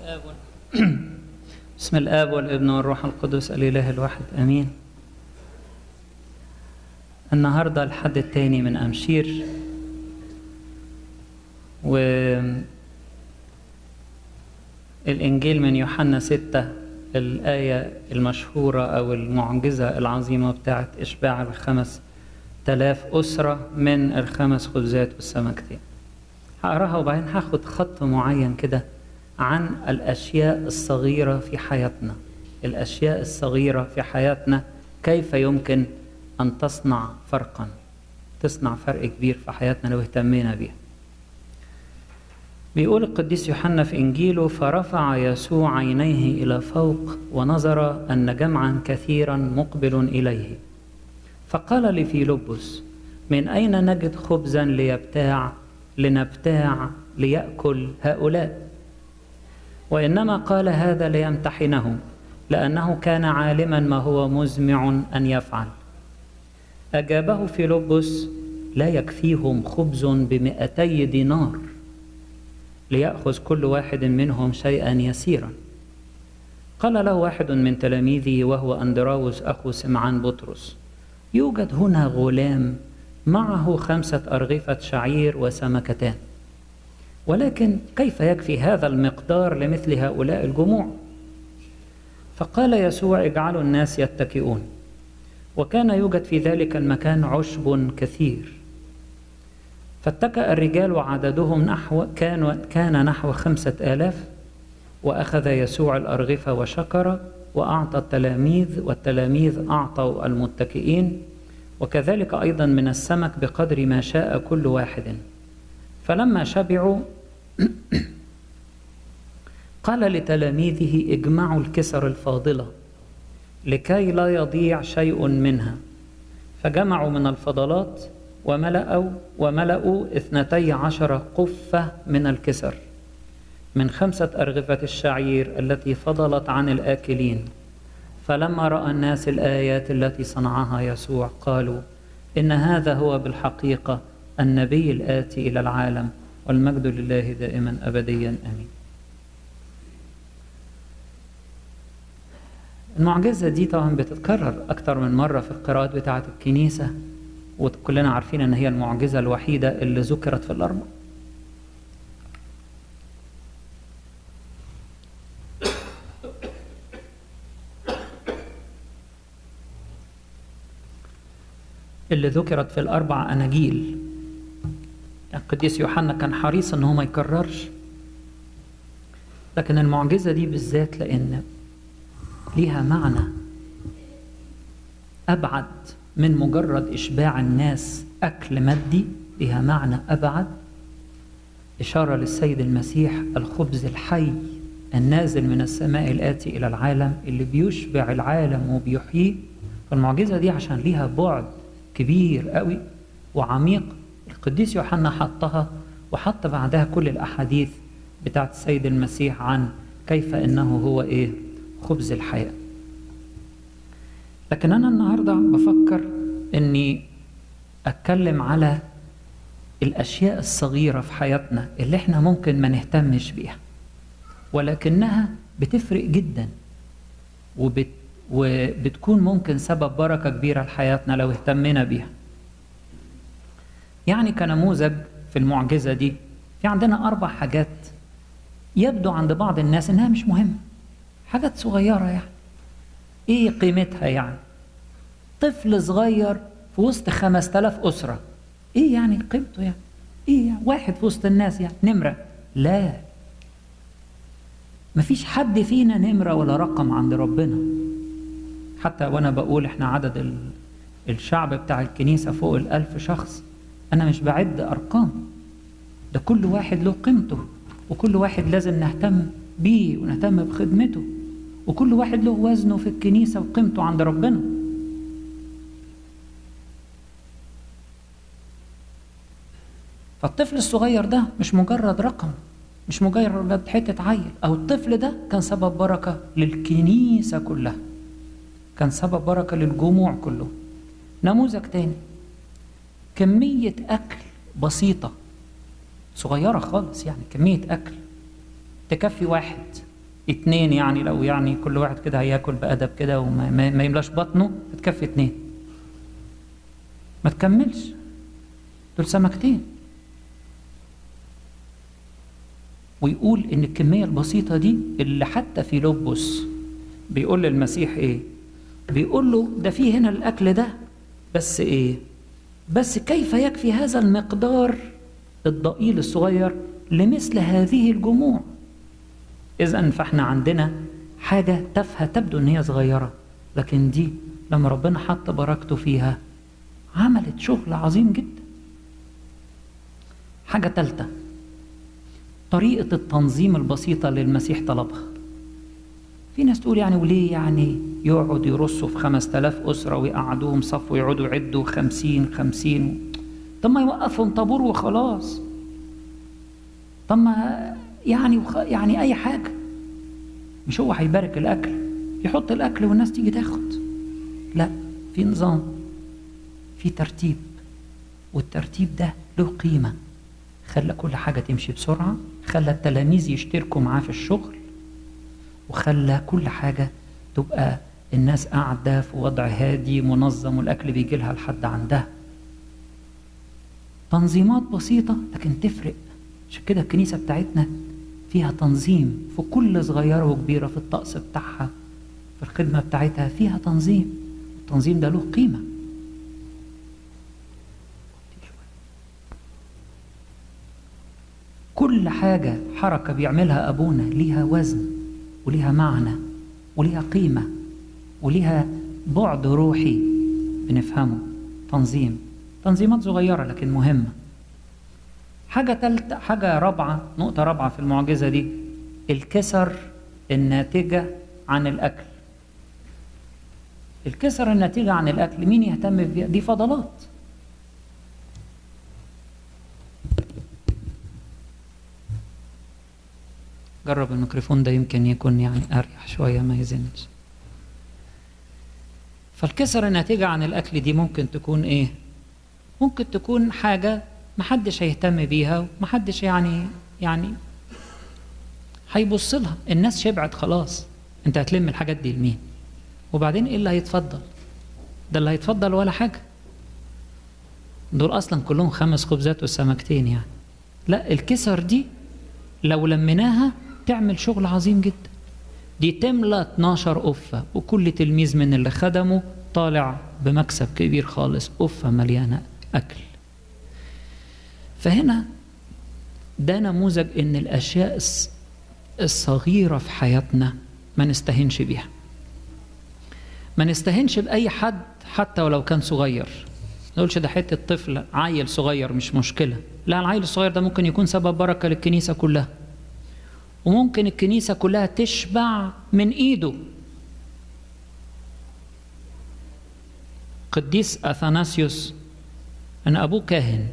الآب وال- بسم الآب والابن والروح القدس الإله الواحد آمين النهاردة الحد التاني من أمشير و الإنجيل من يوحنا ستة الآية المشهورة أو المعجزة العظيمة بتاعت إشباع الخمس تلاف أسرة من الخمس خبزات والسمكتين هقراها وبعدين هاخد خط معين كده عن الأشياء الصغيرة في حياتنا الأشياء الصغيرة في حياتنا كيف يمكن أن تصنع فرقا تصنع فرق كبير في حياتنا لو اهتمينا بيها بيقول القديس يوحنا في إنجيله فرفع يسوع عينيه إلى فوق ونظر أن جمعا كثيرا مقبل إليه فقال لفيلبس من أين نجد خبزا ليبتاع لنبتاع ليأكل هؤلاء وإنما قال هذا ليمتحنهم لأنه كان عالما ما هو مزمع أن يفعل أجابه فيلبس لا يكفيهم خبز بمئتي دينار ليأخذ كل واحد منهم شيئا يسيرا قال له واحد من تلاميذه وهو أندراوس أخو سمعان بطرس يوجد هنا غلام معه خمسة أرغفة شعير وسمكتان ولكن كيف يكفي هذا المقدار لمثل هؤلاء الجموع فقال يسوع اجعلوا الناس يتكئون وكان يوجد في ذلك المكان عشب كثير فاتكأ الرجال وعددهم نحو كان كان نحو خمسة آلاف وأخذ يسوع الأرغفة وشكر وأعطى التلاميذ والتلاميذ أعطوا المتكئين وكذلك أيضا من السمك بقدر ما شاء كل واحد فلما شبعوا قال لتلاميذه اجمعوا الكسر الفاضلة لكي لا يضيع شيء منها فجمعوا من الفضلات وملأوا وملأوا اثنتي عشر قفة من الكسر من خمسة أرغفة الشعير التي فضلت عن الآكلين فلما رأى الناس الآيات التي صنعها يسوع قالوا إن هذا هو بالحقيقة النبي الآتي إلى العالم والمجد لله دائما أبديا آمين المعجزة دي طبعا بتتكرر أكتر من مرة في القراءات بتاعة الكنيسة وكلنا عارفين أن هي المعجزة الوحيدة اللي ذكرت في الأربع اللي ذكرت في الأربع أناجيل القديس يوحنا كان حريص ان هو ما يكررش لكن المعجزة دي بالذات لأن ليها معنى أبعد من مجرد إشباع الناس أكل مادي ليها معنى أبعد إشارة للسيد المسيح الخبز الحي النازل من السماء الآتي إلى العالم اللي بيشبع العالم وبيحييه فالمعجزة دي عشان ليها بعد كبير قوي وعميق القديس يوحنا حطها وحط بعدها كل الأحاديث بتاعت السيد المسيح عن كيف إنه هو إيه خبز الحياة لكن أنا النهاردة بفكر إني أتكلم على الأشياء الصغيرة في حياتنا اللي إحنا ممكن ما نهتمش بيها ولكنها بتفرق جدا وبت وبتكون ممكن سبب بركة كبيرة لحياتنا لو اهتمينا بيها يعني كنموذج في المعجزة دي في عندنا أربع حاجات يبدو عند بعض الناس إنها مش مهمة حاجات صغيرة يعني إيه قيمتها يعني طفل صغير في وسط خمس تلاف أسرة إيه يعني قيمته يعني إيه يعني واحد في وسط الناس يعني نمرة لا مفيش حد فينا نمرة ولا رقم عند ربنا حتى وأنا بقول إحنا عدد الشعب بتاع الكنيسة فوق الألف شخص أنا مش بعد أرقام ده كل واحد له قيمته وكل واحد لازم نهتم بيه ونهتم بخدمته وكل واحد له وزنه في الكنيسة وقيمته عند ربنا فالطفل الصغير ده مش مجرد رقم مش مجرد حتة عيل أو الطفل ده كان سبب بركة للكنيسة كلها كان سبب بركة للجموع كله نموذج تاني كمية أكل بسيطة صغيرة خالص يعني كمية أكل تكفي واحد اتنين يعني لو يعني كل واحد كده هياكل بأدب كده وما ما ما يملاش بطنه تكفي اتنين ما تكملش دول سمكتين ويقول ان الكمية البسيطة دي اللي حتى في لبس بيقول للمسيح ايه بيقول له ده في هنا الاكل ده بس ايه بس كيف يكفي هذا المقدار الضئيل الصغير لمثل هذه الجموع اذا فاحنا عندنا حاجة تافهة تبدو ان هي صغيرة لكن دي لما ربنا حط بركته فيها عملت شغل عظيم جدا حاجة تالتة طريقة التنظيم البسيطة اللي المسيح طلبها في ناس تقول يعني وليه يعني يقعد يرصوا في خمس تلاف أسرة ويقعدوهم صف ويقعدوا يعدوا خمسين خمسين طب ما يوقفهم طابور وخلاص طب ما يعني وخ... يعني أي حاجة مش هو هيبارك الأكل يحط الأكل والناس تيجي تاخد لا في نظام في ترتيب والترتيب ده له قيمة خلى كل حاجة تمشي بسرعة خلى التلاميذ يشتركوا معاه في الشغل وخلى كل حاجة تبقى الناس قاعدة في وضع هادي منظم والأكل بيجي لها لحد عندها تنظيمات بسيطة لكن تفرق عشان كده الكنيسة بتاعتنا فيها تنظيم في كل صغيرة وكبيرة في الطقس بتاعها في الخدمة بتاعتها فيها تنظيم التنظيم ده له قيمة كل حاجة حركة بيعملها أبونا ليها وزن وليها معنى وليها قيمة وليها بعد روحي بنفهمه تنظيم تنظيمات صغيرة لكن مهمة حاجة تالتة حاجة رابعة نقطة رابعة في المعجزة دي الكسر الناتجة عن الأكل الكسر الناتجة عن الأكل مين يهتم بيها دي فضلات جرب الميكروفون ده يمكن يكون يعني أريح شوية ما يزنش فالكسر الناتجة عن الأكل دي ممكن تكون إيه؟ ممكن تكون حاجة محدش هيهتم بيها ومحدش يعني يعني هيبص لها الناس شبعت خلاص انت هتلم الحاجات دي لمين وبعدين ايه اللي هيتفضل ده اللي هيتفضل ولا حاجة دول أصلا كلهم خمس خبزات وسمكتين يعني لا الكسر دي لو لميناها تعمل شغل عظيم جدا دي تملى 12 قفة وكل تلميذ من اللي خدمه طالع بمكسب كبير خالص قفة مليانة أكل فهنا ده نموذج ان الاشياء الصغيره في حياتنا ما نستهنش بيها ما نستهنش باي حد حتى ولو كان صغير ما نقولش ده حته طفل عيل صغير مش مشكله لا العيل الصغير ده ممكن يكون سبب بركه للكنيسه كلها وممكن الكنيسه كلها تشبع من ايده قديس اثناسيوس ان ابوه كاهن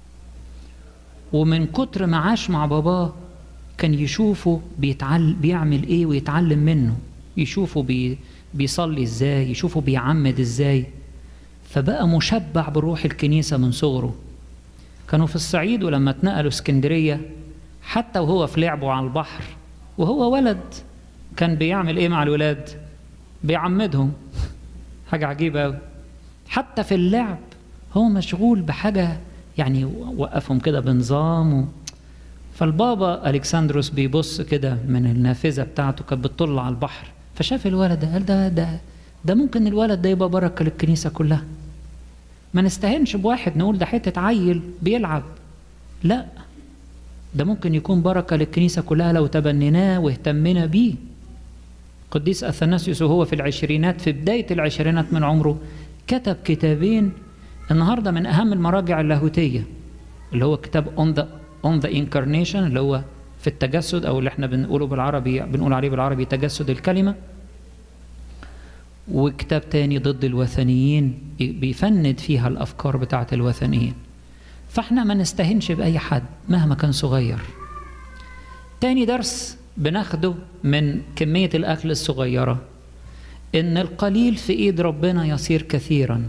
ومن كتر ما عاش مع باباه كان يشوفه بيتعل بيعمل ايه ويتعلم منه يشوفه بي بيصلي ازاي يشوفه بيعمد ازاي فبقى مشبع بروح الكنيسة من صغره كانوا في الصعيد ولما اتنقلوا اسكندرية حتى وهو في لعبه على البحر وهو ولد كان بيعمل ايه مع الولاد بيعمدهم حاجة عجيبة أوي حتى في اللعب هو مشغول بحاجة يعني وقفهم كده بنظام و... فالبابا الكسندروس بيبص كده من النافذه بتاعته كانت بتطل على البحر فشاف الولد ده قال ده ده ده ممكن الولد ده يبقى بركه للكنيسه كلها ما نستهنش بواحد نقول ده حته عيل بيلعب لا ده ممكن يكون بركه للكنيسه كلها لو تبنيناه واهتمنا بيه قديس اثناسيوس وهو في العشرينات في بدايه العشرينات من عمره كتب كتابين النهارده من اهم المراجع اللاهوتيه اللي هو كتاب on the on the incarnation اللي هو في التجسد او اللي احنا بنقوله بالعربي بنقول عليه بالعربي تجسد الكلمه وكتاب تاني ضد الوثنيين بيفند فيها الافكار بتاعه الوثنيين فاحنا ما نستهنش باي حد مهما كان صغير تاني درس بناخده من كميه الاكل الصغيره ان القليل في ايد ربنا يصير كثيرا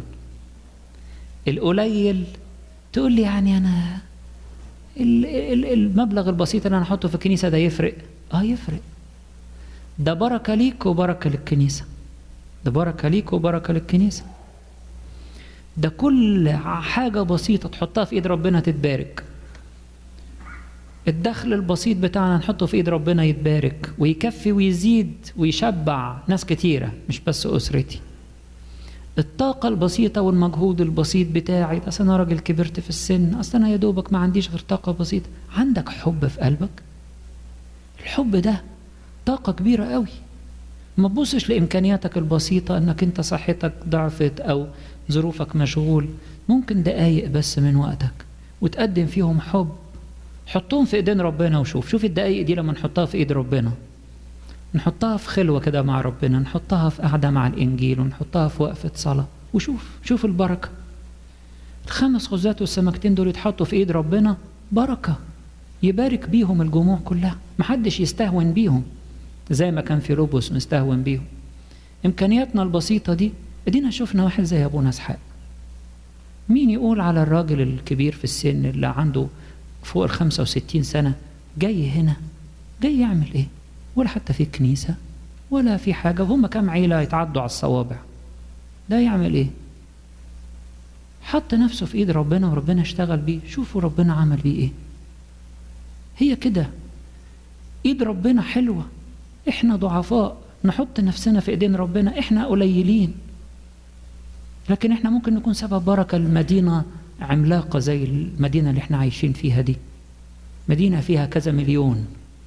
القليل تقول لي يعني انا المبلغ البسيط اللي انا احطه في الكنيسه ده يفرق اه يفرق ده بركة ليك وبركة للكنيسة ده بركة ليك وبركة للكنيسة ده كل حاجة بسيطة تحطها في ايد ربنا تتبارك الدخل البسيط بتاعنا نحطه في ايد ربنا يتبارك ويكفي ويزيد ويشبع ناس كتيرة مش بس أسرتي الطاقة البسيطة والمجهود البسيط بتاعي أصل أنا راجل كبرت في السن أصل أنا يا دوبك ما عنديش غير طاقة بسيطة عندك حب في قلبك الحب ده طاقة كبيرة قوي ما تبصش لإمكانياتك البسيطة إنك أنت صحتك ضعفت أو ظروفك مشغول ممكن دقايق بس من وقتك وتقدم فيهم حب حطهم في ايدين ربنا وشوف شوف الدقايق دي لما نحطها في ايد ربنا نحطها في خلوة كده مع ربنا نحطها في قعدة مع الإنجيل ونحطها في وقفة صلاة وشوف شوف البركة الخمس خبزات والسمكتين دول يتحطوا في ايد ربنا بركة يبارك بيهم الجموع كلها محدش يستهون بيهم زي ما كان في روبوس مستهون بيهم إمكانياتنا البسيطة دي ادينا شفنا واحد زي أبونا إسحاق مين يقول على الراجل الكبير في السن اللي عنده فوق ال 65 سنة جاي هنا جاي يعمل ايه؟ ولا حتى في كنيسة ولا في حاجة وهم كام عيلة يتعدوا على الصوابع ده يعمل ايه؟ حط نفسه في ايد ربنا وربنا اشتغل بيه شوفوا ربنا عمل بيه ايه هي كده ايد ربنا حلوة احنا ضعفاء نحط نفسنا في ايدين ربنا احنا قليلين لكن احنا ممكن نكون سبب بركة لمدينة عملاقة زي المدينة اللي احنا عايشين فيها دي مدينة فيها كذا مليون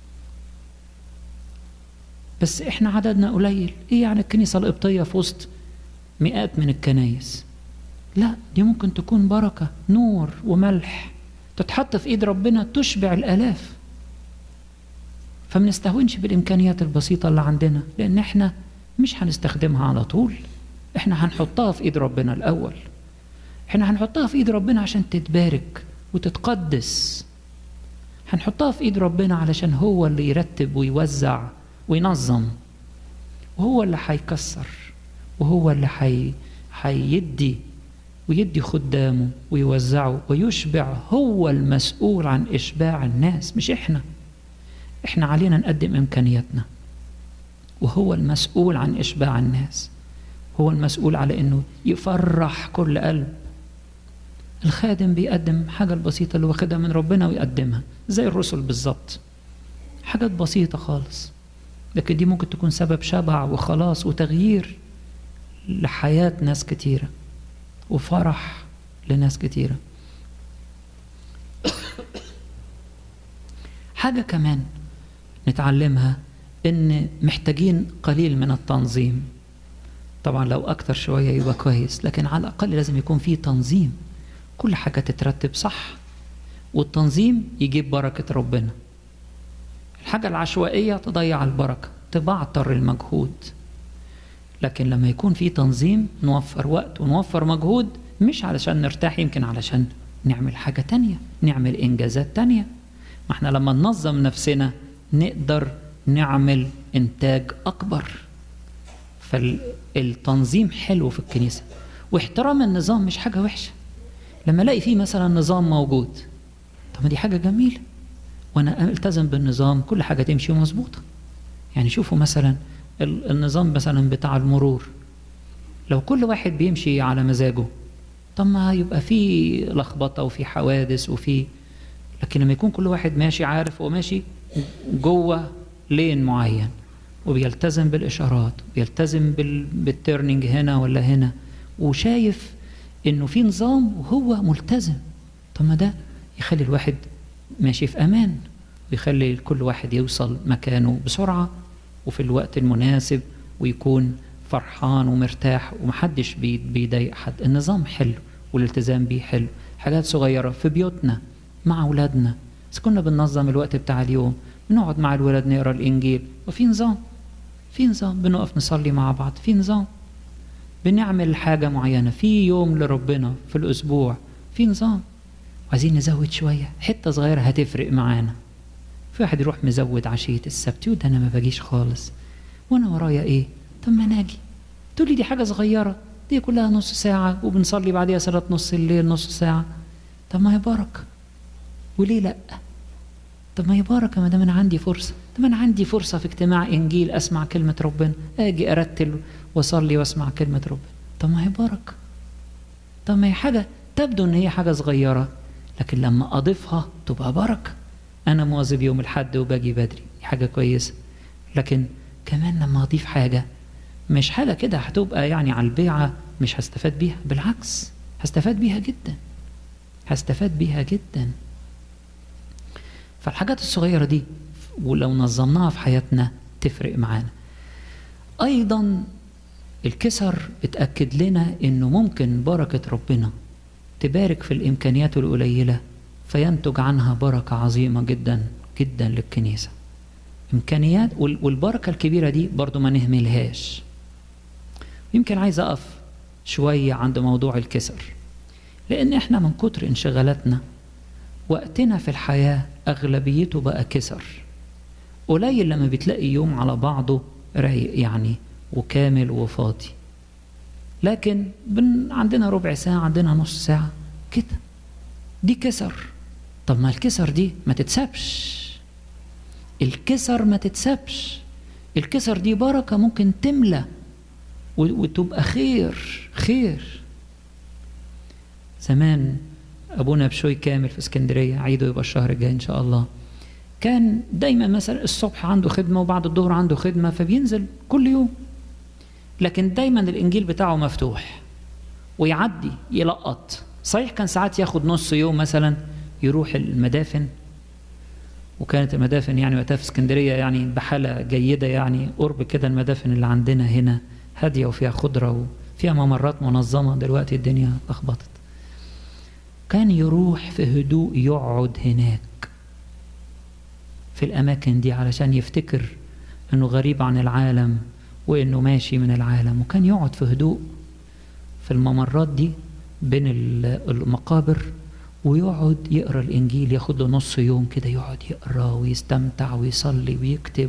بس احنا عددنا قليل ايه يعني الكنيسة القبطية في وسط مئات من الكنايس لا دي ممكن تكون بركة نور وملح تتحط في ايد ربنا تشبع الالاف فما نستهونش بالامكانيات البسيطة اللي عندنا لان احنا مش هنستخدمها على طول احنا هنحطها في ايد ربنا الاول احنا هنحطها في ايد ربنا عشان تتبارك وتتقدس هنحطها في ايد ربنا علشان هو اللي يرتب ويوزع وينظم وهو اللي هيكسر وهو اللي حي... هيدي ويدي خدامه ويوزعه ويشبع هو المسؤول عن اشباع الناس مش احنا احنا علينا نقدم امكانياتنا وهو المسؤول عن اشباع الناس هو المسؤول على انه يفرح كل قلب الخادم بيقدم حاجة البسيطة اللي واخدها من ربنا ويقدمها زي الرسل بالظبط حاجات بسيطة خالص لكن دي ممكن تكون سبب شبع وخلاص وتغيير لحياة ناس كتيرة وفرح لناس كتيرة حاجة كمان نتعلمها إن محتاجين قليل من التنظيم طبعا لو أكتر شوية يبقى كويس لكن على الأقل لازم يكون في تنظيم كل حاجة تترتب صح والتنظيم يجيب بركة ربنا الحاجة العشوائية تضيع البركة تبعتر المجهود لكن لما يكون في تنظيم نوفر وقت ونوفر مجهود مش علشان نرتاح يمكن علشان نعمل حاجة تانية نعمل إنجازات تانية ما احنا لما ننظم نفسنا نقدر نعمل إنتاج أكبر فالتنظيم حلو في الكنيسة واحترام النظام مش حاجة وحشة لما الاقي فيه مثلا نظام موجود طب ما دي حاجه جميله وانا التزم بالنظام كل حاجه تمشي مظبوطه يعني شوفوا مثلا النظام مثلا بتاع المرور لو كل واحد بيمشي على مزاجه طب ما يبقى في لخبطه وفي حوادث وفي لكن لما يكون كل واحد ماشي عارف هو ماشي جوه لين معين وبيلتزم بالاشارات بيلتزم بالتيرنينج هنا ولا هنا وشايف انه في نظام وهو ملتزم طب ما ده يخلي الواحد ماشي في امان ويخلي كل واحد يوصل مكانه بسرعه وفي الوقت المناسب ويكون فرحان ومرتاح ومحدش بيضايق حد النظام حلو والالتزام بيه حلو حاجات صغيره في بيوتنا مع اولادنا بس كنا بننظم الوقت بتاع اليوم بنقعد مع الولاد نقرا الانجيل وفي نظام في نظام بنقف نصلي مع بعض في نظام بنعمل حاجة معينة في يوم لربنا في الأسبوع في نظام عايزين نزود شوية حتة صغيرة هتفرق معانا في واحد يروح مزود عشية السبت وده أنا ما باجيش خالص وأنا ورايا إيه طب ما ناجي تقول لي دي حاجة صغيرة دي كلها نص ساعة وبنصلي بعديها صلاة نص الليل نص ساعة طب ما هي بركة وليه لأ طب ما هي بركه ما دام انا عندي فرصه طب انا عندي فرصه في اجتماع انجيل اسمع كلمه ربنا اجي ارتل واصلي واسمع كلمه ربنا طب ما هي بركه طب ما هي حاجه تبدو ان هي حاجه صغيره لكن لما اضيفها تبقى بركه انا مواظب يوم الحد وباجي بدري دي حاجه كويسه لكن كمان لما اضيف حاجه مش حاجه كده هتبقى يعني على البيعه مش هستفاد بيها بالعكس هستفاد بيها جدا هستفاد بيها جدا فالحاجات الصغيره دي ولو نظمناها في حياتنا تفرق معانا ايضا الكسر اتاكد لنا انه ممكن بركه ربنا تبارك في الامكانيات القليله فينتج عنها بركه عظيمه جدا جدا للكنيسه امكانيات والبركه الكبيره دي برضو ما نهملهاش يمكن عايز اقف شويه عند موضوع الكسر لان احنا من كتر انشغالاتنا وقتنا في الحياه اغلبيته بقى كسر قليل لما بتلاقي يوم على بعضه رايق يعني وكامل وفاضي لكن بن عندنا ربع ساعة عندنا نص ساعة كده دي كسر طب ما الكسر دي ما تتسابش الكسر ما تتسابش الكسر دي بركة ممكن تملى وتبقى خير خير زمان أبونا بشوي كامل في اسكندرية عيده يبقى الشهر الجاي إن شاء الله كان دايما مثلا الصبح عنده خدمة وبعد الظهر عنده خدمة فبينزل كل يوم لكن دايما الإنجيل بتاعه مفتوح ويعدي يلقط صحيح كان ساعات ياخد نص يوم مثلا يروح المدافن وكانت المدافن يعني وقتها في اسكندرية يعني بحالة جيدة يعني قرب كده المدافن اللي عندنا هنا هادية وفيها خضرة وفيها ممرات منظمة دلوقتي الدنيا لخبطت كان يروح في هدوء يقعد هناك في الأماكن دي علشان يفتكر إنه غريب عن العالم وإنه ماشي من العالم وكان يقعد في هدوء في الممرات دي بين المقابر ويقعد يقرا الانجيل ياخد له نص يوم كده يقعد يقرا ويستمتع ويصلي ويكتب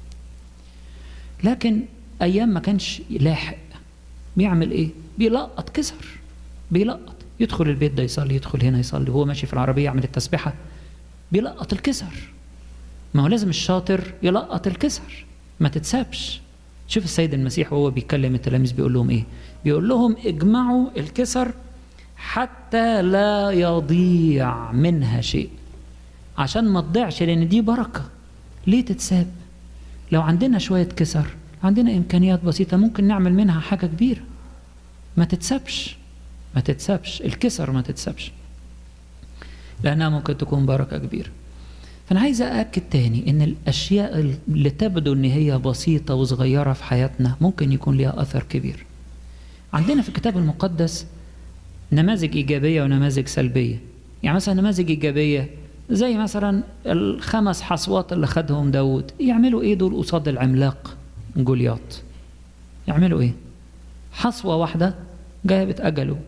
لكن ايام ما كانش لاحق بيعمل ايه بيلقط كسر بيلقط يدخل البيت ده يصلي يدخل هنا يصلي وهو ماشي في العربيه يعمل التسبيحه بيلقط الكسر ما هو لازم الشاطر يلقط الكسر ما تتسابش شوف السيد المسيح وهو بيكلم التلاميذ بيقول لهم ايه بيقول لهم اجمعوا الكسر حتى لا يضيع منها شيء عشان ما تضيعش لان دي بركه ليه تتساب لو عندنا شويه كسر عندنا امكانيات بسيطه ممكن نعمل منها حاجه كبيره ما تتسابش ما تتسابش الكسر ما تتسابش لانها ممكن تكون بركه كبيره فانا عايز ااكد تاني ان الاشياء اللي تبدو ان هي بسيطه وصغيره في حياتنا ممكن يكون لها اثر كبير عندنا في الكتاب المقدس نماذج إيجابية ونماذج سلبية يعني مثلا نماذج إيجابية زي مثلا الخمس حصوات اللي خدهم داود يعملوا إيه دول قصاد العملاق جولياط يعملوا إيه حصوة واحدة جابت أجله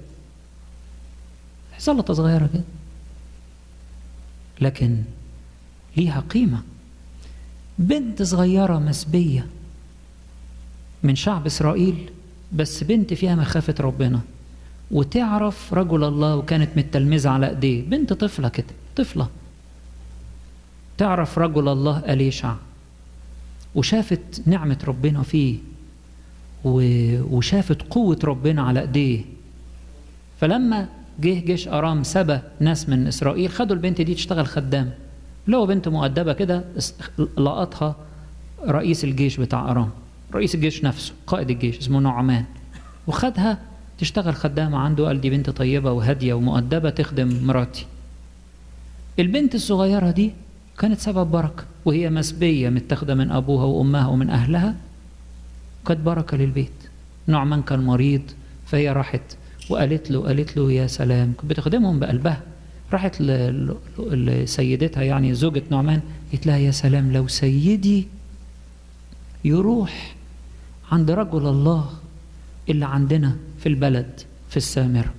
سلطة صغيرة كده لكن ليها قيمة بنت صغيرة مسبية من شعب إسرائيل بس بنت فيها مخافة ربنا وتعرف رجل الله وكانت متلمذة على ايديه بنت طفلة كده طفلة تعرف رجل الله أليشع وشافت نعمة ربنا فيه وشافت قوة ربنا على ايديه فلما جه جيش أرام سبى ناس من إسرائيل خدوا البنت دي تشتغل خدام لو بنت مؤدبة كده لقطها رئيس الجيش بتاع أرام رئيس الجيش نفسه قائد الجيش اسمه نعمان وخدها تشتغل خدامة عنده قال دي بنت طيبة وهادية ومؤدبة تخدم مراتي البنت الصغيرة دي كانت سبب بركة وهي مسبية متاخدة من أبوها وأمها ومن أهلها كانت بركة للبيت نعمان كان مريض فهي راحت وقالت له قالت له يا سلام كانت بتخدمهم بقلبها راحت لسيدتها يعني زوجة نعمان قالت لها يا سلام لو سيدي يروح عند رجل الله اللي عندنا في البلد في السامرة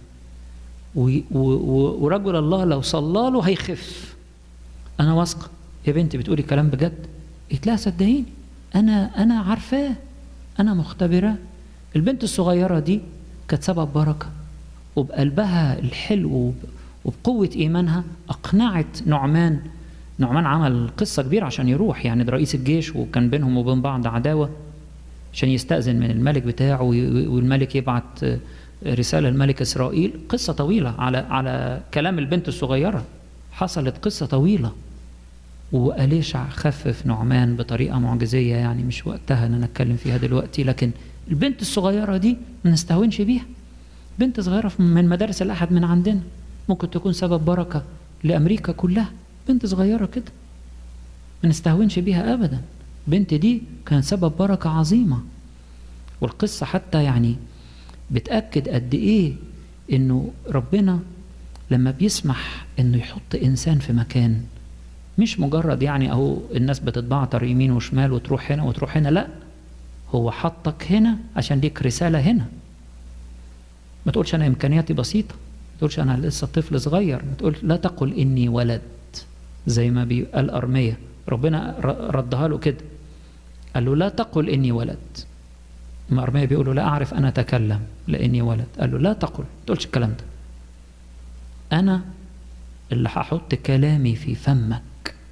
ورجل الله لو صلى له هيخف أنا واثقة يا بنتي بتقولي كلام بجد قلت لها صدقيني أنا أنا عارفاه أنا مختبرة البنت الصغيرة دي كانت سبب بركة وبقلبها الحلو وبقوة إيمانها أقنعت نعمان نعمان عمل قصة كبيرة عشان يروح يعني ده رئيس الجيش وكان بينهم وبين بعض عداوة عشان يستأذن من الملك بتاعه والملك يبعت رسالة لملك إسرائيل قصة طويلة على على كلام البنت الصغيرة حصلت قصة طويلة وأليشع خفف نعمان بطريقة معجزية يعني مش وقتها إن أنا أتكلم فيها دلوقتي لكن البنت الصغيرة دي ما نستهونش بيها بنت صغيرة من مدارس الأحد من عندنا ممكن تكون سبب بركة لأمريكا كلها بنت صغيرة كده ما نستهونش بيها أبدا بنت دي كان سبب بركة عظيمة والقصة حتى يعني بتأكد قد إيه إنه ربنا لما بيسمح إنه يحط إنسان في مكان مش مجرد يعني أهو الناس بتتبعتر يمين وشمال وتروح هنا وتروح هنا لأ هو حطك هنا عشان ليك رسالة هنا ما تقولش أنا إمكانياتي بسيطة ما تقولش أنا لسه طفل صغير ما تقول لا تقل إني ولد زي ما بيقال أرمية ربنا ردها له كده قال له لا تقل إني ولد ما أرمية بيقول له لا أعرف أن أتكلم لأني ولد قال له لا تقل ما تقولش الكلام ده أنا اللي هحط كلامي في فمك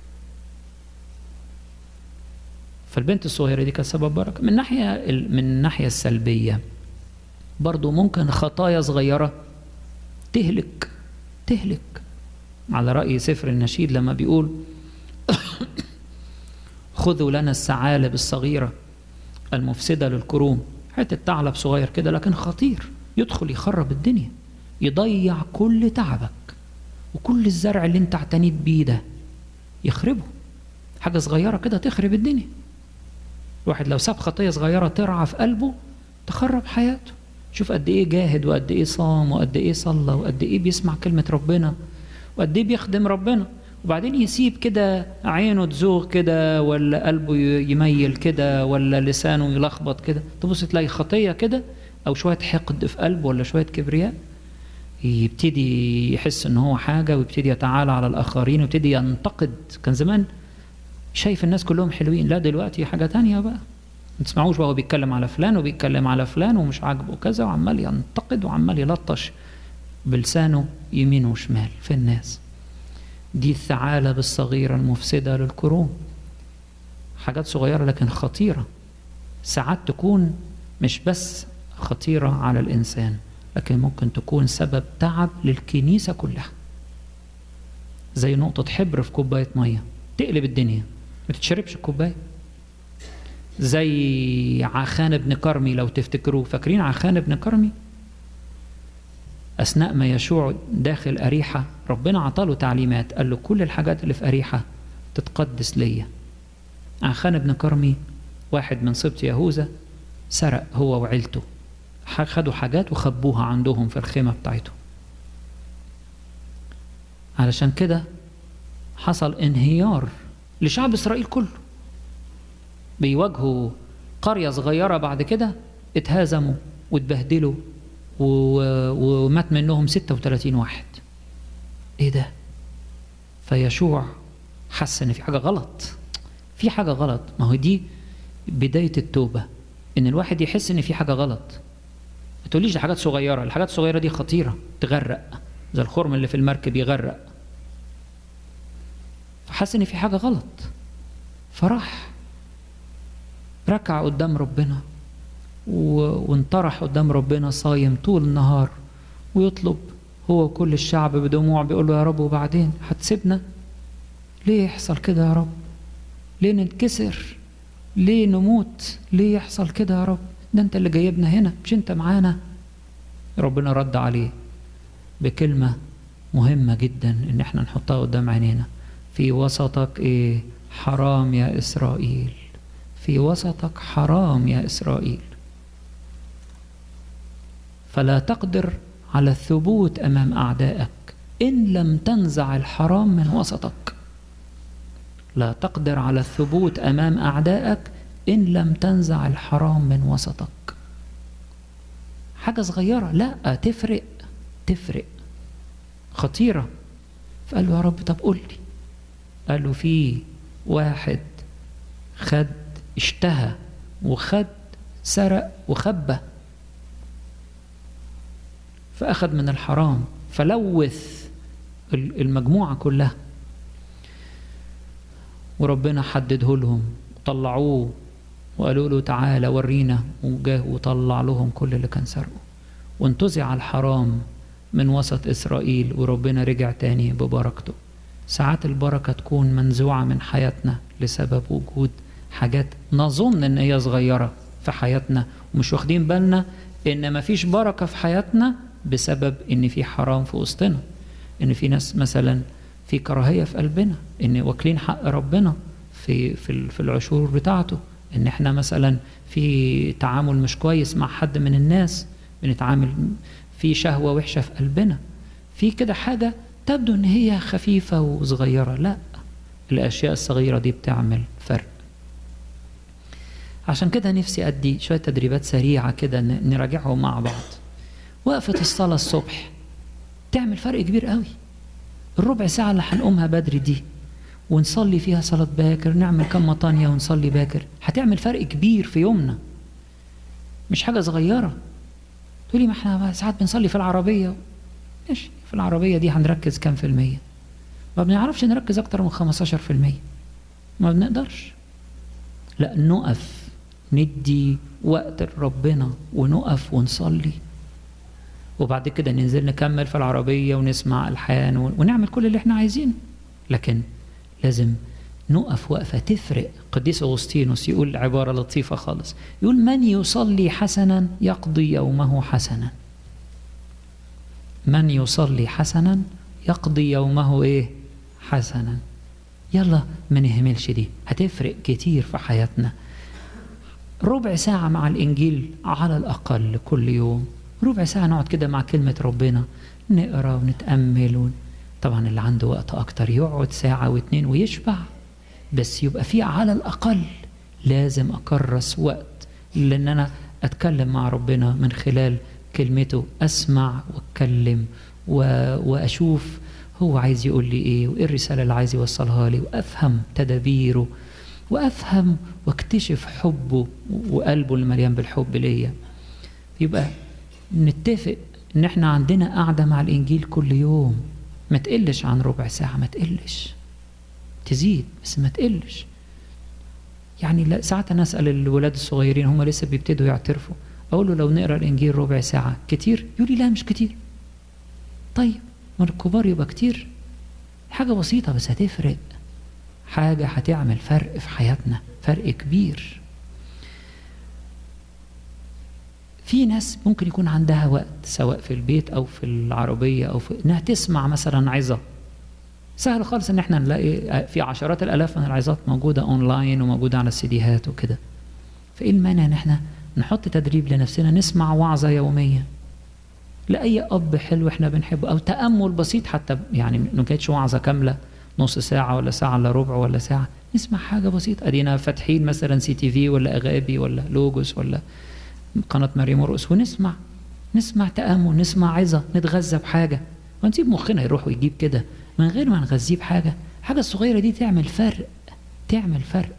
فالبنت الصغيرة دي كانت سبب بركة من ناحية من الناحية السلبية برضو ممكن خطايا صغيرة تهلك تهلك على رأي سفر النشيد لما بيقول خذوا لنا الثعالب الصغيرة المفسدة للكروم حتة ثعلب صغير كده لكن خطير يدخل يخرب الدنيا يضيع كل تعبك وكل الزرع اللي انت اعتنيت بيه ده يخربه حاجة صغيرة كده تخرب الدنيا الواحد لو ساب خطية صغيرة ترعى في قلبه تخرب حياته شوف قد ايه جاهد وقد ايه صام وقد ايه صلى وقد ايه بيسمع كلمة ربنا وقد ايه بيخدم ربنا وبعدين يسيب كده عينه تزوغ كده ولا قلبه يميل كده ولا لسانه يلخبط كده تبص تلاقي خطية كده أو شوية حقد في قلبه ولا شوية كبرياء يبتدي يحس ان هو حاجة ويبتدي يتعالى على الآخرين ويبتدي ينتقد كان زمان شايف الناس كلهم حلوين لا دلوقتي حاجة تانية بقى ما تسمعوش بقى هو بيتكلم على فلان وبيتكلم على فلان ومش عاجبه كذا وعمال ينتقد وعمال يلطش بلسانه يمين وشمال في الناس دي الثعالب الصغيرة المفسدة للكروم حاجات صغيرة لكن خطيرة ساعات تكون مش بس خطيرة على الإنسان لكن ممكن تكون سبب تعب للكنيسة كلها زي نقطة حبر في كوباية مية تقلب الدنيا ما تتشربش الكوباية زي عخان بن كرمي لو تفتكروا فاكرين عخان بن كرمي أثناء ما يشوع داخل أريحة ربنا عطاله تعليمات قال له كل الحاجات اللي في أريحة تتقدس ليا عخان بن كرمي واحد من سبط يهوذا سرق هو وعيلته خدوا حاجات وخبوها عندهم في الخيمة بتاعتهم علشان كده حصل انهيار لشعب إسرائيل كله بيواجهوا قرية صغيرة بعد كده اتهزموا واتبهدلوا ومات منهم 36 واحد ايه ده فيشوع حس ان في حاجة غلط في حاجة غلط ما هو دي بداية التوبة ان الواحد يحس ان في حاجة غلط ما تقوليش دي حاجات صغيرة الحاجات الصغيرة دي خطيرة تغرق زي الخرم اللي في المركب يغرق فحس ان في حاجة غلط فراح ركع قدام ربنا وانطرح قدام ربنا صايم طول النهار ويطلب هو وكل الشعب بدموع بيقول له يا رب وبعدين هتسيبنا ليه يحصل كده يا رب ليه ننكسر ليه نموت ليه يحصل كده يا رب ده انت اللي جايبنا هنا مش انت معانا ربنا رد عليه بكلمة مهمة جدا ان احنا نحطها قدام عينينا في وسطك ايه حرام يا اسرائيل في وسطك حرام يا اسرائيل فلا تقدر على الثبوت امام اعدائك ان لم تنزع الحرام من وسطك لا تقدر على الثبوت امام اعدائك ان لم تنزع الحرام من وسطك حاجه صغيره لا تفرق تفرق خطيره فقال له يا رب طب قول لي قال له في واحد خد اشتهى وخد سرق وخبى فأخذ من الحرام فلوث المجموعة كلها وربنا حدده لهم وطلعوه وقالوا له تعالى ورينا وجاه وطلع لهم كل اللي كان سرقه وانتزع الحرام من وسط إسرائيل وربنا رجع تاني ببركته ساعات البركة تكون منزوعة من حياتنا لسبب وجود حاجات نظن ان هي صغيرة في حياتنا ومش واخدين بالنا ان مفيش بركة في حياتنا بسبب ان في حرام في وسطنا ان في ناس مثلا في كراهية في قلبنا ان واكلين حق ربنا في في في العشور بتاعته ان احنا مثلا في تعامل مش كويس مع حد من الناس بنتعامل في شهوة وحشة في قلبنا في كده حاجة تبدو ان هي خفيفة وصغيرة لا الاشياء الصغيرة دي بتعمل فرق عشان كده نفسي ادي شوية تدريبات سريعة كده نراجعهم مع بعض وقفة الصلاة الصبح تعمل فرق كبير قوي الربع ساعة اللي هنقومها بدري دي ونصلي فيها صلاة باكر نعمل كم مطانية ونصلي باكر هتعمل فرق كبير في يومنا مش حاجة صغيرة تقولي ما احنا ساعات بنصلي في العربية ماشي في العربية دي هنركز كام في المية ما بنعرفش نركز أكتر من 15 في المية ما بنقدرش لا نقف ندي وقت لربنا ونقف ونصلي وبعد كده ننزل نكمل في العربية ونسمع ألحان ونعمل كل اللي احنا عايزينه لكن لازم نقف وقفة تفرق قديس أغسطينوس يقول عبارة لطيفة خالص يقول من يصلي حسنا يقضي يومه حسنا من يصلي حسنا يقضي يومه ايه حسنا يلا ما نهملش دي هتفرق كتير في حياتنا ربع ساعة مع الإنجيل على الأقل كل يوم ربع ساعة نقعد كده مع كلمة ربنا نقرا ونتأمل ون... طبعا اللي عنده وقت أكتر يقعد ساعة واتنين ويشبع بس يبقى في على الأقل لازم أكرس وقت لأن أنا أتكلم مع ربنا من خلال كلمته أسمع وأتكلم و... وأشوف هو عايز يقول لي إيه وإيه الرسالة اللي عايز يوصلها لي وأفهم تدابيره وأفهم واكتشف حبه وقلبه اللي مليان بالحب ليا يبقى نتفق ان احنا عندنا قاعده مع الانجيل كل يوم ما تقلش عن ربع ساعه ما تقلش تزيد بس ما تقلش يعني لا ساعات انا اسال الولاد الصغيرين هم لسه بيبتدوا يعترفوا اقول له لو نقرا الانجيل ربع ساعه كتير يقول لي لا مش كتير طيب ما الكبار يبقى كتير حاجه بسيطه بس هتفرق حاجه هتعمل فرق في حياتنا فرق كبير في ناس ممكن يكون عندها وقت سواء في البيت او في العربيه او في انها تسمع مثلا عظه سهل خالص ان احنا نلاقي في عشرات الالاف من العظات موجوده اونلاين وموجوده على السيديهات وكده فايه المانع ان احنا نحط تدريب لنفسنا نسمع وعظه يوميه لاي اب حلو احنا بنحبه او تامل بسيط حتى يعني ما كانتش وعظه كامله نص ساعه ولا ساعه الا ربع ولا ساعه نسمع حاجه بسيطه ادينا فاتحين مثلا سي تي في ولا اغابي ولا لوجوس ولا قناة مريم مرقس ونسمع نسمع تأمل نسمع عظة نتغذى بحاجة ونسيب مخنا يروح ويجيب كده من غير ما نغذيه بحاجة الحاجة الصغيرة دي تعمل فرق تعمل فرق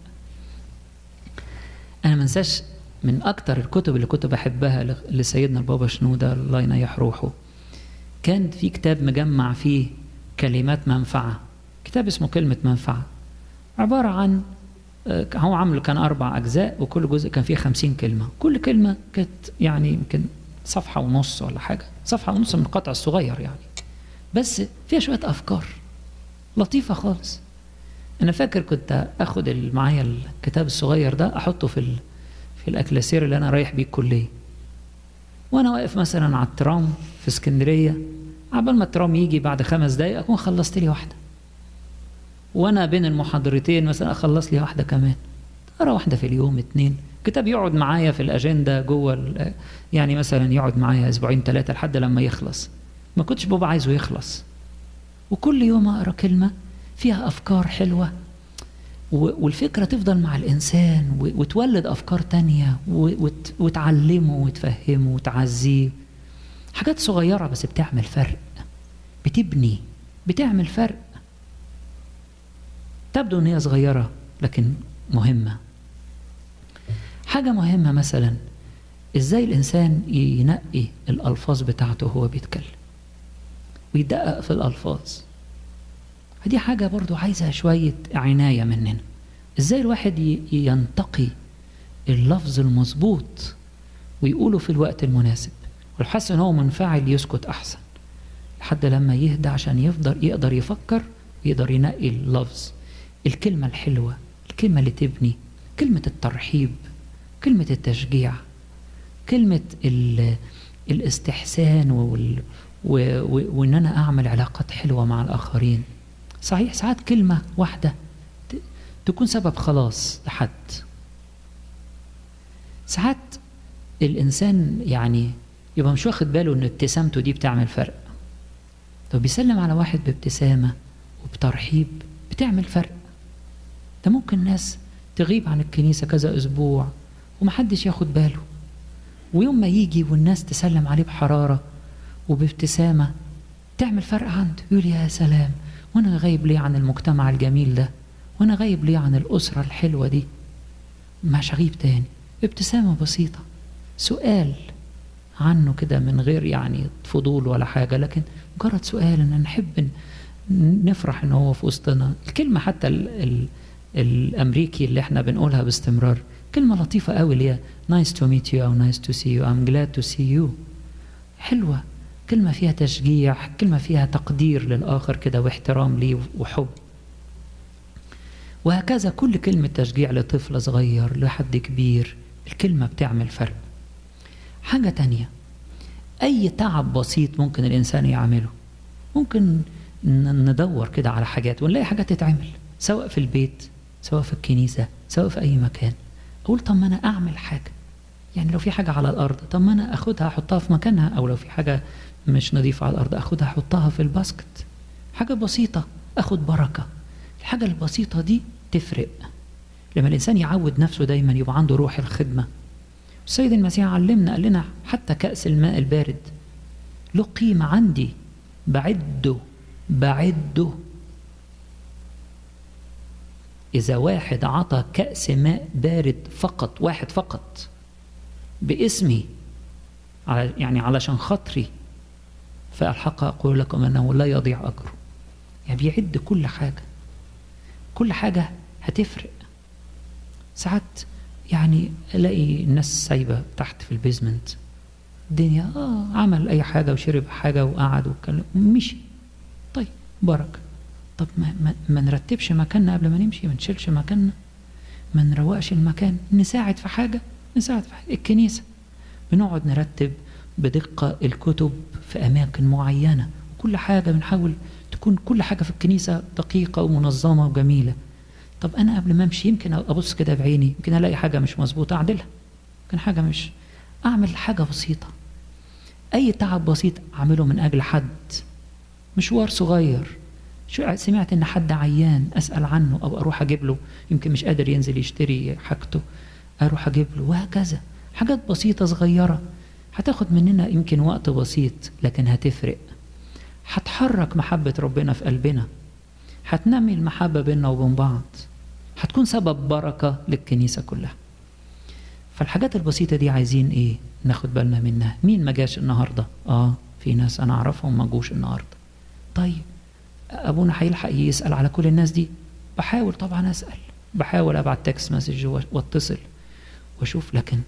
أنا ما انساش من أكتر الكتب اللي كنت بحبها لسيدنا البابا شنودة الله ينيح روحه كان في كتاب مجمع فيه كلمات منفعة كتاب اسمه كلمة منفعة عبارة عن هو عامل كان أربع أجزاء وكل جزء كان فيه خمسين كلمة كل كلمة كانت يعني يمكن صفحة ونص ولا حاجة صفحة ونص من القطع الصغير يعني بس فيها شوية أفكار لطيفة خالص أنا فاكر كنت أخد معايا الكتاب الصغير ده أحطه في ال... في الأكلاسير اللي أنا رايح بيه الكلية وأنا واقف مثلا على الترام في اسكندرية عبال ما الترام يجي بعد خمس دقايق أكون خلصت لي واحدة وانا بين المحاضرتين مثلا اخلص لي واحده كمان اقرا واحده في اليوم اتنين كتاب يقعد معايا في الاجنده جوه يعني مثلا يقعد معايا اسبوعين ثلاثه لحد لما يخلص ما كنتش بابا عايزه يخلص وكل يوم اقرا كلمه فيها افكار حلوه والفكره تفضل مع الانسان وتولد افكار تانية وتعلمه وتفهمه وتعزيه حاجات صغيره بس بتعمل فرق بتبني بتعمل فرق تبدو ان هي صغيره لكن مهمه حاجه مهمه مثلا ازاي الانسان ينقي الالفاظ بتاعته وهو بيتكلم ويدقق في الالفاظ فدي حاجة برضو عايزة شوية عناية مننا ازاي الواحد ينتقي اللفظ المظبوط ويقوله في الوقت المناسب ولو حس ان هو منفعل يسكت احسن لحد لما يهدى عشان يفضل يقدر يفكر ويقدر ينقي اللفظ الكلمة الحلوة الكلمة اللي تبني كلمة الترحيب كلمة التشجيع كلمة الاستحسان وال و... و... وان انا اعمل علاقات حلوه مع الاخرين صحيح ساعات كلمه واحده ت... تكون سبب خلاص لحد ساعات الانسان يعني يبقى مش واخد باله ان ابتسامته دي بتعمل فرق طب بيسلم على واحد بابتسامه وبترحيب بتعمل فرق ده ممكن ناس تغيب عن الكنيسه كذا اسبوع ومحدش ياخد باله ويوم ما يجي والناس تسلم عليه بحراره وبابتسامة تعمل فرق عنده يقول يا سلام وانا غايب ليه عن المجتمع الجميل ده وانا غايب ليه عن الأسرة الحلوة دي مش هغيب تاني ابتسامة بسيطة سؤال عنه كده من غير يعني فضول ولا حاجة لكن مجرد سؤال ان نحب نفرح ان هو في وسطنا الكلمة حتى ال ال الامريكي اللي احنا بنقولها باستمرار كلمة لطيفة قوي اللي هي nice to meet you او nice to see you I'm glad to see you حلوة كلمة فيها تشجيع كلمة فيها تقدير للآخر كده واحترام ليه وحب وهكذا كل كلمة تشجيع لطفل صغير لحد كبير الكلمة بتعمل فرق حاجة تانية أي تعب بسيط ممكن الإنسان يعمله ممكن ندور كده على حاجات ونلاقي حاجات تتعمل سواء في البيت سواء في الكنيسة سواء في أي مكان أقول طب ما أنا أعمل حاجة يعني لو في حاجة على الأرض طب ما أنا أخدها أحطها في مكانها أو لو في حاجة مش نظيفة على الأرض أخدها أحطها في الباسكت حاجة بسيطة أخد بركة الحاجة البسيطة دي تفرق لما الإنسان يعود نفسه دايما يبقى عنده روح الخدمة السيد المسيح علمنا قال لنا حتى كأس الماء البارد له قيمة عندي بعده بعده إذا واحد عطى كأس ماء بارد فقط واحد فقط باسمي على يعني علشان خاطري فالحق أقول لكم أنه لا يضيع أجره يعني بيعد كل حاجة كل حاجة هتفرق ساعات يعني الاقي الناس سايبه تحت في البيزمنت الدنيا اه عمل اي حاجه وشرب حاجه وقعد واتكلم مشي طيب بركه طب ما, ما, ما نرتبش مكاننا قبل ما نمشي ما نشيلش مكاننا ما نروقش المكان نساعد في حاجه نساعد في حاجه الكنيسه بنقعد نرتب بدقه الكتب في اماكن معينه كل حاجه بنحاول تكون كل حاجه في الكنيسه دقيقه ومنظمه وجميله طب انا قبل ما امشي يمكن ابص كده بعيني يمكن الاقي حاجه مش مظبوطه اعدلها يمكن حاجه مش اعمل حاجه بسيطه اي تعب بسيط اعمله من اجل حد مشوار صغير شو سمعت ان حد عيان اسال عنه او اروح اجيب له يمكن مش قادر ينزل يشتري حاجته اروح اجيب له وهكذا حاجات بسيطه صغيره هتاخد مننا يمكن وقت بسيط لكن هتفرق هتحرك محبه ربنا في قلبنا هتنمي المحبة بيننا وبين بعض هتكون سبب بركة للكنيسة كلها فالحاجات البسيطة دي عايزين ايه ناخد بالنا منها مين ما جاش النهاردة اه في ناس انا اعرفهم ما جوش النهاردة طيب ابونا هيلحق يسأل على كل الناس دي بحاول طبعا اسأل بحاول ابعت تكست مسج واتصل واشوف لكن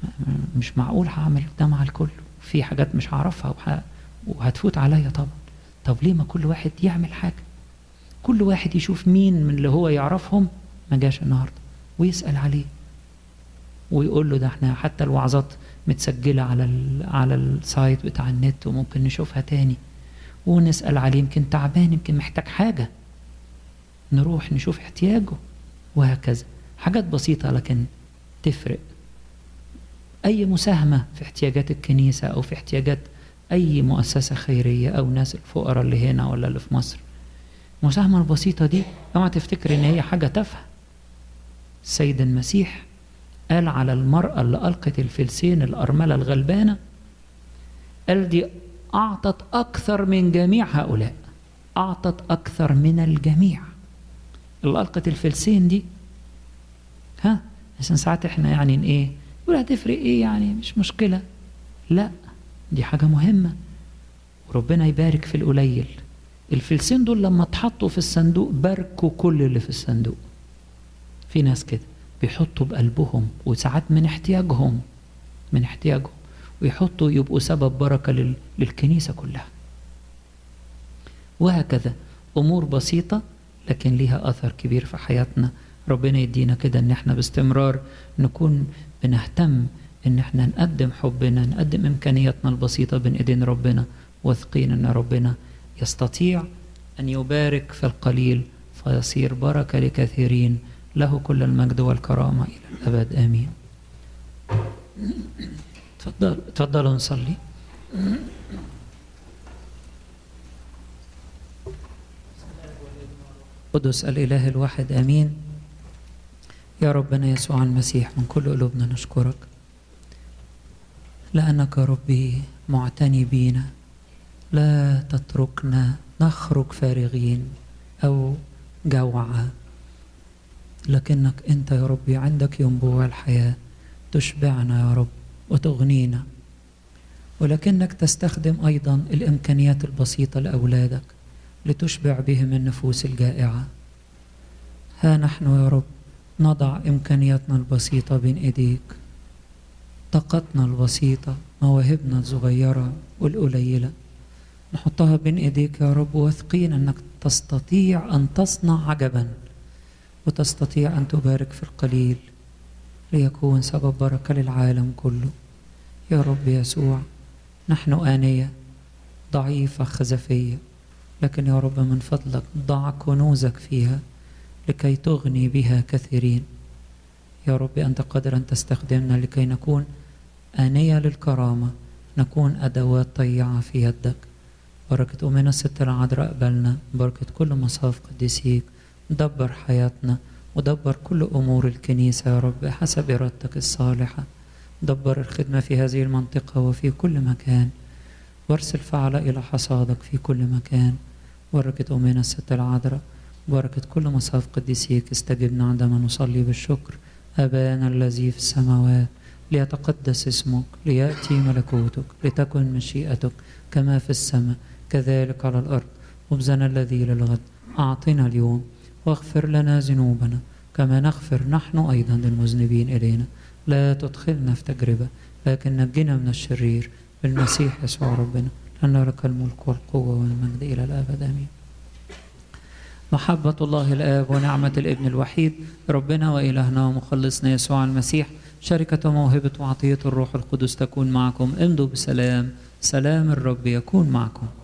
مش معقول هعمل ده مع الكل في حاجات مش هعرفها وح... وهتفوت عليا طبعا طب ليه ما كل واحد يعمل حاجه كل واحد يشوف مين من اللي هو يعرفهم ما جاش النهارده ويسأل عليه ويقول له ده احنا حتى الوعظات متسجلة على ال على السايت بتاع النت وممكن نشوفها تاني ونسأل عليه يمكن تعبان يمكن محتاج حاجة نروح نشوف احتياجه وهكذا حاجات بسيطة لكن تفرق أي مساهمة في احتياجات الكنيسة أو في احتياجات أي مؤسسة خيرية أو ناس الفقراء اللي هنا ولا اللي في مصر المساهمة البسيطة دي اوعى تفتكر ان هي حاجة تافهة السيد المسيح قال على المرأة اللي ألقت الفلسين الأرملة الغلبانة قال دي أعطت أكثر من جميع هؤلاء أعطت أكثر من الجميع اللي ألقت الفلسين دي ها عشان ساعات احنا يعني ايه يقول هتفرق ايه يعني مش مشكلة لا دي حاجة مهمة وربنا يبارك في القليل الفلسين دول لما اتحطوا في الصندوق باركوا كل اللي في الصندوق في ناس كده بيحطوا بقلبهم وساعات من احتياجهم من احتياجهم ويحطوا يبقوا سبب بركة لل... للكنيسة كلها وهكذا أمور بسيطة لكن ليها أثر كبير في حياتنا ربنا يدينا كده إن احنا باستمرار نكون بنهتم إن احنا نقدم حبنا نقدم إمكانياتنا البسيطة بين إيدين ربنا واثقين إن ربنا يستطيع أن يبارك في القليل فيصير بركة لكثيرين له كل المجد والكرامة إلى الأبد آمين تفضل تفضلوا نصلي قدس الإله الواحد آمين يا ربنا يسوع المسيح من كل قلوبنا نشكرك لأنك ربي معتني بينا لا تتركنا نخرج فارغين أو جوعى لكنك أنت يا ربي عندك ينبوع الحياة تشبعنا يا رب وتغنينا ولكنك تستخدم أيضا الإمكانيات البسيطة لأولادك لتشبع بهم النفوس الجائعة ها نحن يا رب نضع إمكانياتنا البسيطة بين إيديك طاقتنا البسيطة مواهبنا الصغيرة والقليلة نحطها بين إيديك يا رب واثقين أنك تستطيع أن تصنع عجبا وتستطيع أن تبارك في القليل ليكون سبب بركة للعالم كله يا رب يسوع نحن آنية ضعيفة خزفية لكن يا رب من فضلك ضع كنوزك فيها لكي تغني بها كثيرين يا رب أنت قادر أن تستخدمنا لكي نكون آنية للكرامة نكون أدوات طيعة في يدك بركة أمنا الست العذراء قبلنا بركة كل مصاف قديسيك دبر حياتنا ودبر كل أمور الكنيسة يا رب حسب إرادتك الصالحة دبر الخدمة في هذه المنطقة وفي كل مكان وارسل فعل إلى حصادك في كل مكان بركة أمنا الست العذراء بركة كل مصاف قديسيك استجبنا عندما نصلي بالشكر أبانا الذي في السماوات ليتقدس اسمك ليأتي ملكوتك لتكن مشيئتك كما في السماء كذلك على الأرض خبزنا الذي للغد أعطنا اليوم واغفر لنا ذنوبنا كما نغفر نحن أيضا للمذنبين إلينا لا تدخلنا في تجربة لكن نجنا من الشرير بالمسيح يسوع ربنا لأن لك الملك والقوة والمجد إلى الأبد آمين محبة الله الآب ونعمة الابن الوحيد ربنا وإلهنا ومخلصنا يسوع المسيح شركة موهبة وعطية الروح القدس تكون معكم امضوا بسلام سلام الرب يكون معكم